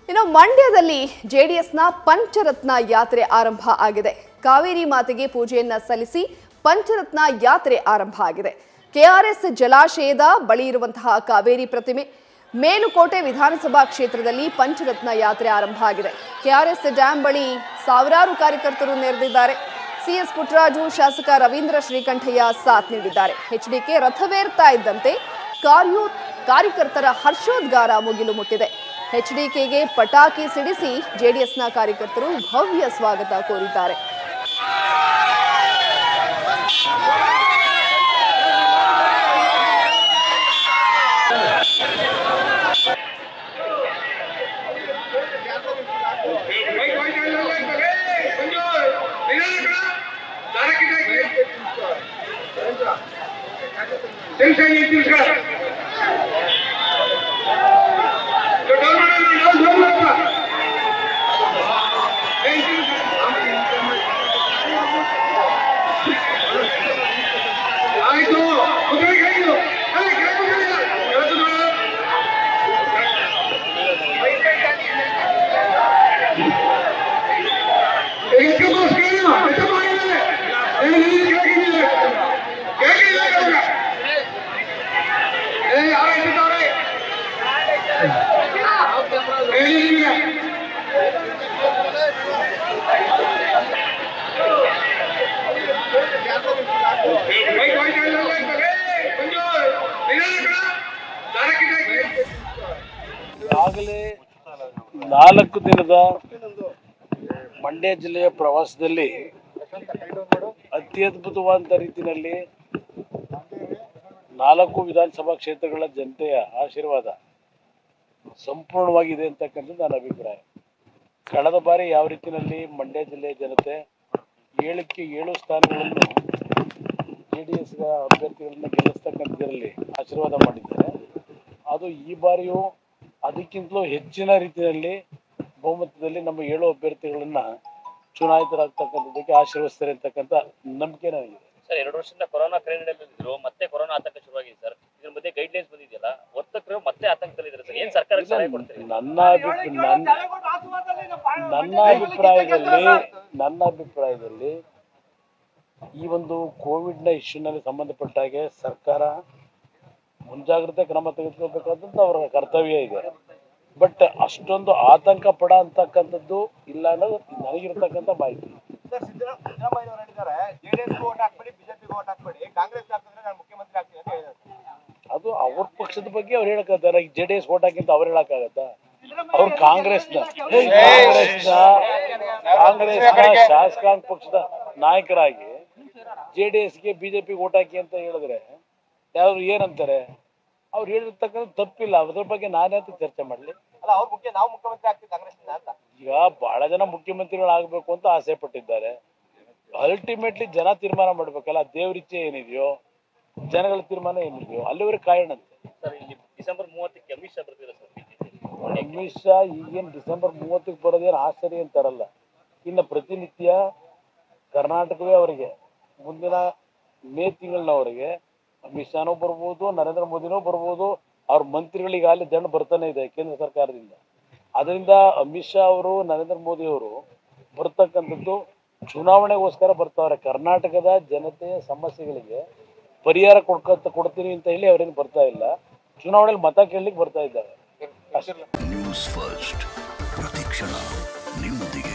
ಇನ್ನು ಮಂಡ್ಯದಲ್ಲಿ ಜೆಡಿಎಸ್ನ ಪಂಚರತ್ನ ಯಾತ್ರೆ ಆರಂಭ ಆಗಿದೆ ಕಾವೇರಿ ಮಾತೆಗೆ ಪೂಜೆಯನ್ನ ಸಲ್ಲಿಸಿ ಪಂಚರತ್ನ ಯಾತ್ರೆ ಆರಂಭ ಆಗಿದೆ ಕೆಆರ್ಎಸ್ ಜಲಾಶಯದ ಬಳಿ ಇರುವಂತಹ ಕಾವೇರಿ ಪ್ರತಿಮೆ ಮೇಲುಕೋಟೆ ವಿಧಾನಸಭಾ ಕ್ಷೇತ್ರದಲ್ಲಿ ಪಂಚರತ್ನ ಯಾತ್ರೆ ಆರಂಭ ಆಗಿದೆ ಕೆಆರ್ಎಸ್ ಡ್ಯಾಂ ಬಳಿ ಸಾವಿರಾರು ಕಾರ್ಯಕರ್ತರು ನೆರೆದಿದ್ದಾರೆ ಸಿಎಸ್ ಪುಟ್ಟರಾಜು ಶಾಸಕ ರವೀಂದ್ರ ಶ್ರೀಕಂಠಯ್ಯ ಸಾಥ್ ನೀಡಿದ್ದಾರೆ ಎಚ್ಡಿಕೆ ರಥವೇರ್ತಾ ಇದ್ದಂತೆ ಕಾರ್ಯೋ ಕಾರ್ಯಕರ್ತರ ಹರ್ಷೋದ್ಗಾರ ಮುಗಿಲು ಮುಟ್ಟಿದೆ ಎಚ್ಡಿಕೆಗೆ ಪಟಾಕಿ ಸಿಡಿಸಿ ಜೆಡಿಎಸ್ನ ಕಾರ್ಯಕರ್ತರು ಭವ್ಯ ಸ್ವಾಗತ ಕೋರಿದ್ದಾರೆ ಆಯ್ತು ಕುದುರೆಗಾಯ್ತು ಅಲ್ಲ ಕೆಳಗೆ ಕೆಲಸ ಈಗಾಗಲೇ ನಾಲ್ಕು ದಿನದ ಮಂಡ್ಯ ಜಿಲ್ಲೆಯ ಪ್ರವಾಸದಲ್ಲಿ ಅತ್ಯದ್ಭುತವಾದಂಥ ರೀತಿಯಲ್ಲಿ ನಾಲ್ಕು ವಿಧಾನಸಭಾ ಕ್ಷೇತ್ರಗಳ ಜನತೆಯ ಆಶೀರ್ವಾದ ಸಂಪೂರ್ಣವಾಗಿದೆ ಅಂತಕ್ಕಂಥದ್ದು ನನ್ನ ಅಭಿಪ್ರಾಯ ಕಳೆದ ಬಾರಿ ಯಾವ ರೀತಿಯಲ್ಲಿ ಮಂಡ್ಯ ಜಿಲ್ಲೆಯ ಜನತೆ ಏಳಕ್ಕೆ ಏಳು ಸ್ಥಾನಗಳನ್ನು ಜೆ ಡಿ ಎಸ್ ಅಭ್ಯರ್ಥಿಗಳನ್ನ ಗೆಲ್ಲಿಸ್ತಕ್ಕಂಥದ್ರಲ್ಲಿ ಆಶೀರ್ವಾದ ಮಾಡಿದ್ದಾರೆ ಅದು ಈ ಬಾರಿಯೂ ಅದಕ್ಕಿಂತಲೂ ಹೆಚ್ಚಿನ ರೀತಿಯಲ್ಲಿ ಬಹುಮತದಲ್ಲಿ ನಮ್ಮ ಏಳು ಅಭ್ಯರ್ಥಿಗಳನ್ನ ಚುನಾಯಿತರಾಗ್ತಕ್ಕಂಥದ್ದಕ್ಕೆ ಆಶೀರ್ವದಿಸ್ತಾರೆ ಅಂತಕ್ಕಂಥ ನಂಬಿಕೆ ನನಗಿದೆ ಸರ್ ಎರಡು ವರ್ಷದಿಂದ ಕೊರೋನಾ ಇದ್ರು ಮತ್ತೆ ಕೊರೋನಾ ಆತಂಕ ಶುರುವಾಗಿದೆ ಸರ್ ಇದ್ರ ಮಧ್ಯೆ ಗೈಡ್ ಲೈನ್ಸ್ ಬಂದಿದೆಯಲ್ಲ ಒತ್ತಕರು ಮತ್ತೆ ಆತಂಕದಲ್ಲಿದ್ದಾರೆ ಸರ್ ಏನ್ ಸರ್ಕಾರಕ್ಕೆ ಸಲಹೆ ಕೊಡ್ತೀರಿ ನನ್ನ ಅಭಿ ನನ್ನ ನನ್ನ ಅಭಿಪ್ರಾಯದಲ್ಲಿ ನನ್ನ ಅಭಿಪ್ರಾಯದಲ್ಲಿ ಈ ಒಂದು ಕೋವಿಡ್ನ ಇಶ್ಯೂನಲ್ಲಿ ಸಂಬಂಧಪಟ್ಟ ಹಾಗೆ ಸರ್ಕಾರ ಮುಂಜಾಗ್ರತೆ ಕ್ರಮ ತೆಗೆದುಕೋಬೇಕಾದಂತ ಅವರ ಕರ್ತವ್ಯ ಇದೆ ಬಟ್ ಅಷ್ಟೊಂದು ಆತಂಕ ಪಡ ಅಂತಕ್ಕಂಥದ್ದು ಇಲ್ಲ ಅನ್ನೋದು ನನಗಿರ್ತಕ್ಕಂಥ ಮಾಹಿತಿ ಸರ್ ಸಿದ್ದರಾ- ಸಿದ್ದರಾಮಯ್ಯ ಅವರು ಹೇಳಿದ್ದಾರೆ ಜೆಡಿಎಸ್ ಓಟ್ ಹಾಕ್ಬೇಡಿ ಬಿಜೆಪಿ ಓಟ್ ಹಾಕ್ಬೇಡಿ ಕಾಂಗ್ರೆಸ್ ಹಾಕಿದ್ರೆ ನಾನು ಮುಖ್ಯಮಂತ್ರಿ ಆಗ್ತೀನಿ ಅಂತ ಹೇಳಿದ್ದಾರೆ ಅದು ಅವ್ರ ಪಕ್ಷದ ಬಗ್ಗೆ ಅವ್ರು ಹೇಳಕ್ಕಾಗ್ತಾರೆ ಜೆ ಡಿ ಎಸ್ ಓಟ್ ಹಾಕಿಂತ ಅವ್ರು ಹೇಳಕ್ಕಾಗತ್ತಾ ಅವ್ರು ಕಾಂಗ್ರೆಸ್ನ ಕಾಂಗ್ರೆಸ್ನ ಕಾಂಗ್ರೆಸ್ನ ಶಾಸಕಾಂಗ ಪಕ್ಷದ ನಾಯಕರಾಗಿ ಜೆ ಡಿ ಎಸ್ಗೆ ಬಿಜೆಪಿಗೆ ಓಟ್ ಹಾಕಿ ಅಂತ ಹೇಳಿದ್ರೆ ಯಾರು ಏನಂತಾರೆ ಅವ್ರು ಹೇಳಿರ್ತಕ್ಕಂಥ ತಪ್ಪಿಲ್ಲ ಅದ್ರ ಬಗ್ಗೆ ನಾನೇ ಚರ್ಚೆ ಮಾಡಲಿ ಅಲ್ಲ ಅವ್ರು ಮುಖ್ಯ ನಾವು ಮುಖ್ಯಮಂತ್ರಿ ಆಗ್ತೀವಿ ಕಾಂಗ್ರೆಸ್ನಿಂದ ಅಂತ ಈಗ ಬಹಳ ಜನ ಮುಖ್ಯಮಂತ್ರಿಗಳಾಗಬೇಕು ಅಂತ ಆಸೆ ಪಟ್ಟಿದ್ದಾರೆ ಅಲ್ಟಿಮೇಟ್ಲಿ ಜನ ತೀರ್ಮಾನ ಮಾಡ್ಬೇಕಲ್ಲ ದೇವ್ರ ಇಚ್ಛೆ ಏನಿದೆಯೋ ಜನಗಳ ತೀರ್ಮಾನ ಏನಿದೆಯೋ ಅಲ್ಲಿವರೆಗೆ ಕಾಯೋಣಂತೆ ಸರ್ ಇಲ್ಲಿ ಡಿಸೆಂಬರ್ ಮೂವತ್ತಕ್ಕೆ ಅಮಿತ್ ಶಾ ಬರ್ತಿದ್ದಾರೆ ಸರ್ ಬಿಜೆಪಿ ಅಮಿತ್ ಶಾ ಈಗೇನು ಡಿಸೆಂಬರ್ ಮೂವತ್ತಕ್ಕೆ ಬರೋದೇನು ಆಶ್ಚರ್ಯ ಅಂತಾರಲ್ಲ ಇನ್ನು ಪ್ರತಿನಿತ್ಯ ಕರ್ನಾಟಕವೇ ಅವರಿಗೆ ಮುಂದಿನ ಮೇ ತಿಂಗಳಿನವರೆಗೆ ಅಮಿತ್ ಶಾನೂ ಬರ್ಬೋದು ನರೇಂದ್ರ ಮೋದಿನೂ ಬರ್ಬೋದು ಅವ್ರ ಮಂತ್ರಿಗಳಿಗೆ ಅಲ್ಲಿ ದಂಡ ಬರ್ತಾನೆ ಇದೆ ಕೇಂದ್ರ ಸರ್ಕಾರದಿಂದ ಅದರಿಂದ ಅಮಿತ್ ಶಾ ಅವರು ನರೇಂದ್ರ ಮೋದಿ ಅವರು ಬರ್ತಕ್ಕಂಥದ್ದು ಚುನಾವಣೆಗೋಸ್ಕರ ಬರ್ತಾವ್ರೆ ಕರ್ನಾಟಕದ ಜನತೆಯ ಸಮಸ್ಯೆಗಳಿಗೆ ಪರಿಹಾರ ಕೊಡ್ಕತ್ತ ಕೊಡ್ತೀನಿ ಅಂತ ಹೇಳಿ ಅವ್ರೇನು ಬರ್ತಾ ಇಲ್ಲ ಚುನಾವಣೆಯಲ್ಲಿ ಮತ ಕೇಳಲಿಕ್ಕೆ ಬರ್ತಾ ಇದ್ದಾರೆ ಅಷ್ಟೇ ನ್ಯೂಸ್ ಫಸ್ಟ್ ಪ್ರತಿಕ್ಷಣ ನಿಮ್ಮೊಂದಿಗೆ